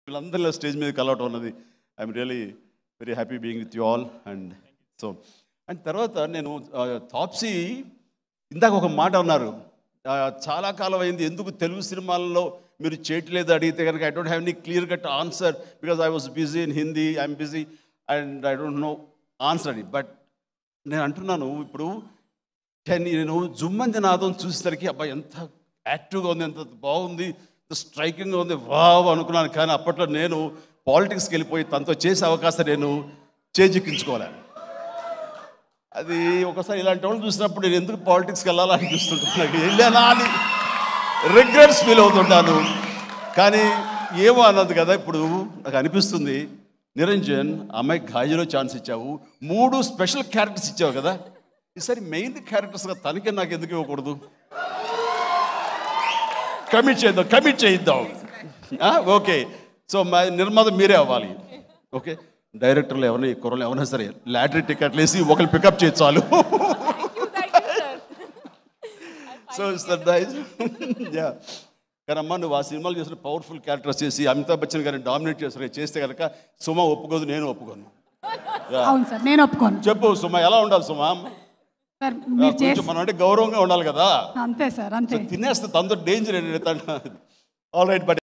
వీళ్ళందరిలో stage మీద కలవటం ఉన్నది I'm really very happy being with you all and so and తర్వాత నేను ఆ, తాప్సీ ఇందాక ఒక మాట అన్నారు ఆ, చాలా కాలం అయింది ఎందుకు తెలుగు సినిమాల్లో మీరు చేయట్లేదు అడిగితే కనుక I don't have any clear cut answer because I was busy in Hindi I'm busy and I don't know answer అని బట్ నేను అంటున్నాను ఇప్పుడు టెన్ నేను జుమ్మంది నాదం చూసేసరికి అబ్బాయి ఎంత యాక్టివ్గా ఉంది ఎంత బాగుంది ఎంత స్ట్రైకింగ్గా ఉంది వావ్ అనుకున్నాను కానీ అప్పట్లో నేను పాలిటిక్స్కి వెళ్ళిపోయి తనతో చేసే అవకాశం నేను చేజిక్కించుకోలేను అది ఒకసారి ఇలాంటి వాళ్ళు చూసినప్పుడు నేను ఎందుకు పాలిటిక్స్కి వెళ్ళాలని అనిపిస్తుంటుంది నాకు వెళ్ళానా అని రిగ్రెట్స్ ఫీల్ అవుతుంటాను కానీ ఏమో అన్నది కదా ఇప్పుడు నాకు అనిపిస్తుంది నిరంజన్ అమ్మాయి ఘాజీలో ఛాన్స్ ఇచ్చావు మూడు స్పెషల్ క్యారెక్టర్స్ ఇచ్చావు కదా ఈసారి మెయిన్ క్యారెక్టర్స్గా తనకే నాకు ఎందుకు ఇవ్వకూడదు కమిట్ చేద్దాం కమిట్ చేయిద్దాం ఆ, ఓకే సో మా నిర్మాత మీరే అవ్వాలి ఓకే డైరెక్టర్లు ఎవరిని కుర్రలు ఎవరైనా సరే లాటరీ టికెట్లు వేసి ఒకరు పికప్ చేయొచ్చు చాలు సో సార్ నైస్ యా కానీ అమ్మా నువ్వు ఆ సినిమాలు చేసిన పవర్ఫుల్ క్యారెక్టర్స్ చేసి అమితాబ్ బచ్చన్ గారిని డామినేట్ చేసిన చేస్తే కనుక సుమ ఒప్పుకోదు నేను ఒప్పుకోను Yeah. అవును సార్ నేను ఒప్పుకోను చెప్పు సుమ ఎలా ఉండాలి సుమ సార్ మీరు కొంచెం చేసి మనం అంటే గౌరవంగా ఉండాలి కదా అంతే సార్ అంతే తినేస్తే తనతో డేంజర్ ఏంటంటే ఆల్ రైట్ బట్